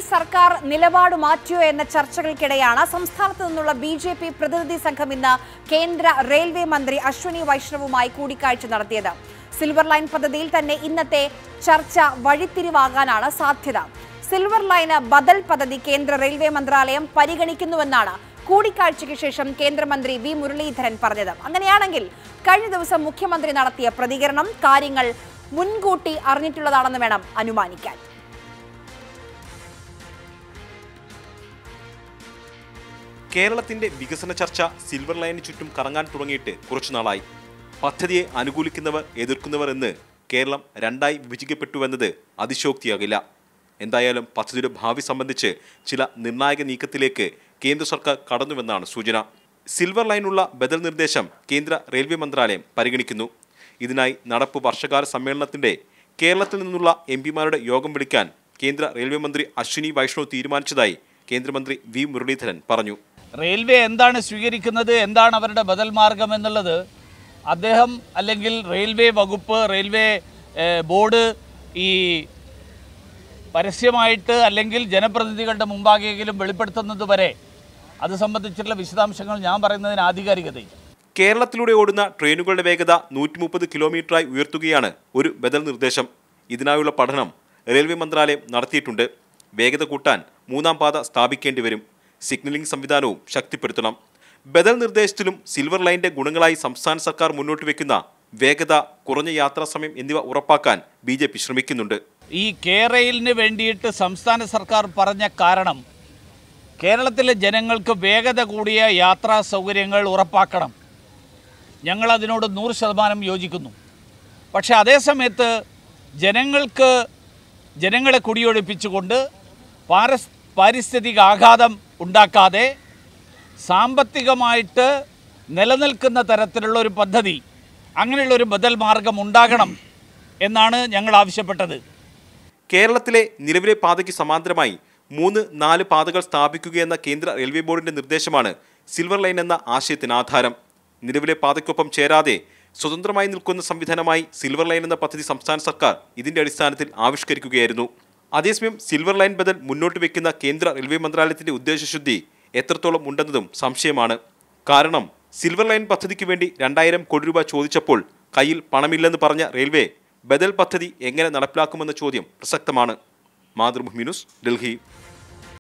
സർക്കാർ നിലപാട് മാറ്റിയോ എന്ന ചർച്ചകൾക്കിടെയാണ് സംസ്ഥാനത്ത് നിന്നുള്ള ബി ജെ പി പ്രതിനിധി സംഘം ഇന്ന് കേന്ദ്ര റെയിൽവേ മന്ത്രി അശ്വനി വൈഷ്ണവുമായി കൂടിക്കാഴ്ച നടത്തിയത് സിൽവർ ലൈൻ പദ്ധതിയിൽ തന്നെ ഇന്നത്തെ ചർച്ച വഴിത്തിരിവാകാനാണ് സാധ്യത സിൽവർ ലൈന് ബദൽ പദ്ധതി കേന്ദ്ര റെയിൽവേ മന്ത്രാലയം പരിഗണിക്കുന്നുവെന്നാണ് കൂടിക്കാഴ്ചയ്ക്ക് ശേഷം കേന്ദ്രമന്ത്രി വി മുരളീധരൻ പറഞ്ഞത് അങ്ങനെയാണെങ്കിൽ കഴിഞ്ഞ ദിവസം മുഖ്യമന്ത്രി നടത്തിയ പ്രതികരണം കാര്യങ്ങൾ മുൻകൂട്ടി അറിഞ്ഞിട്ടുള്ളതാണെന്ന് വേണം അനുമാനിക്കാൻ കേരളത്തിന്റെ വികസന ചർച്ച സിൽവർ ലൈനിന് ചുറ്റും കറങ്ങാൻ തുടങ്ങിയിട്ട് കുറച്ചുനാളായി പദ്ധതിയെ അനുകൂലിക്കുന്നവർ എതിർക്കുന്നവർ എന്ന് കേരളം രണ്ടായി വിഭജിക്കപ്പെട്ടുവെന്നത് അതിശോക്തിയാകില്ല എന്തായാലും പദ്ധതിയുടെ ഭാവി സംബന്ധിച്ച് ചില നിർണായക നീക്കത്തിലേക്ക് കേന്ദ്ര സർക്കാർ കടന്നുവെന്നാണ് സൂചന സിൽവർ ലൈനുള്ള ബദൽ നിർദ്ദേശം കേന്ദ്ര റെയിൽവേ മന്ത്രാലയം പരിഗണിക്കുന്നു ഇതിനായി നടപ്പ് വർഷകാല സമ്മേളനത്തിന്റെ കേരളത്തിൽ നിന്നുള്ള എം പിമാരുടെ യോഗം വിളിക്കാൻ കേന്ദ്ര റെയിൽവേ മന്ത്രി അശ്വിനി വൈഷ്ണവ് തീരുമാനിച്ചതായി കേന്ദ്രമന്ത്രി വി മുരളീധരൻ പറഞ്ഞു റെയിൽവേ എന്താണ് സ്വീകരിക്കുന്നത് എന്താണ് അവരുടെ ബദൽ മാർഗം എന്നുള്ളത് അദ്ദേഹം അല്ലെങ്കിൽ റെയിൽവേ വകുപ്പ് റെയിൽവേ ഏഹ്, ബോർഡ് ഈ പരസ്യമായിട്ട് അല്ലെങ്കിൽ ജനപ്രതിനിധികളുടെ മുമ്പാകെങ്കിലും വെളിപ്പെടുത്തുന്നത് വരെ അത് സംബന്ധിച്ചുള്ള വിശദാംശങ്ങൾ ഞാൻ പറയുന്നതിന് ആധികാരികതയില്ല കേരളത്തിലൂടെ ഓടുന്ന ട്രെയിനുകളുടെ വേഗത നൂറ്റി മുപ്പത് കിലോമീറ്ററായി ഉയർത്തുകയാണ് ഒരു ബദൽ നിർദ്ദേശം ഇതിനായുള്ള പഠനം റെയിൽവേ മന്ത്രാലയം നടത്തിയിട്ടുണ്ട് വേഗത കൂട്ടാൻ മൂന്നാം പാത സ്ഥാപിക്കേണ്ടി വരും സിഗ്നലിംഗ് സംവിധാനവും ശക്തിപ്പെടുത്തണം ബദൽ നിർദ്ദേശത്തിലും സിൽവർ ലൈനിന്റെ ഗുണങ്ങളായി സംസ്ഥാന സർക്കാർ മുന്നോട്ട് വെക്കുന്ന വേഗത കുറഞ്ഞ യാത്രാ സമയം എന്നിവ ഉറപ്പാക്കാൻ ബി ജെ പി ശ്രമിക്കുന്നുണ്ട് ഈ കേരളിന് വേണ്ടിയിട്ട് സംസ്ഥാന സർക്കാർ പറഞ്ഞ കാരണം കേരളത്തിലെ ജനങ്ങൾക്ക് വേഗത കൂടിയ യാത്രാ സൗകര്യങ്ങൾ ഉറപ്പാക്കണം ഞങ്ങൾ അതിനോട് നൂറ് ശതമാനം യോജിക്കുന്നു പക്ഷേ അതേസമയത്ത് ജനങ്ങൾക്ക് ജനങ്ങളെ കുടിയൊഴിപ്പിച്ചുകൊണ്ട് പാരസ് പാരിസ്ഥിതിക ആഘാതം ഉണ്ടാക്കാതെ സാമ്പത്തികമായിട്ട് നിലനിൽക്കുന്ന തരത്തിലുള്ള ഒരു പദ്ധതി അങ്ങനെയുള്ള ഒരു ബദൽ മാർഗം ഉണ്ടാകണം എന്നാണ് ഞങ്ങൾ ആവശ്യപ്പെട്ടത് കേരളത്തിലെ നിലവിലെ പാതയ്ക്ക് സമാന്തരമായി മൂന്ന് നാല് പാതകൾ സ്ഥാപിക്കുകയെന്ന കേന്ദ്ര റെയിൽവേ ബോർഡിന്റെ നിർദ്ദേശമാണ് സിൽവർ ലൈൻ എന്ന ആശയത്തിന് ആധാരം നിലവിലെ പാതയ്ക്കൊപ്പം ചേരാതെ സ്വതന്ത്രമായി നിൽക്കുന്ന സംവിധാനമായി സിൽവർ ലൈൻ എന്ന പദ്ധതി സംസ്ഥാന സർക്കാർ ഇതിന്റെ അടിസ്ഥാനത്തിൽ ആവിഷ്കരിക്കുകയായിരുന്നു അതേസമയം സിൽവർ ലൈൻ ബദൽ മുന്നോട്ട് വെക്കുന്ന കേന്ദ്ര റെയിൽവേ മന്ത്രാലയത്തിന്റെ ഉദ്ദേശശുദ്ധി എത്രത്തോളം ഉണ്ടെന്നതും സംശയമാണ് കാരണം സിൽവർ ലൈൻ പദ്ധതിക്ക് വേണ്ടി രണ്ടായിരം കോടി രൂപ ചോദിച്ചപ്പോൾ കയ്യിൽ പണമില്ലെന്ന് പറഞ്ഞ റെയിൽവേ ബദൽ പദ്ധതി എങ്ങനെ നടപ്പിലാക്കുമെന്ന ചോദ്യം പ്രസക്തമാണ് മാതൃഭൂമി ന്യൂസ് ഡൽഹി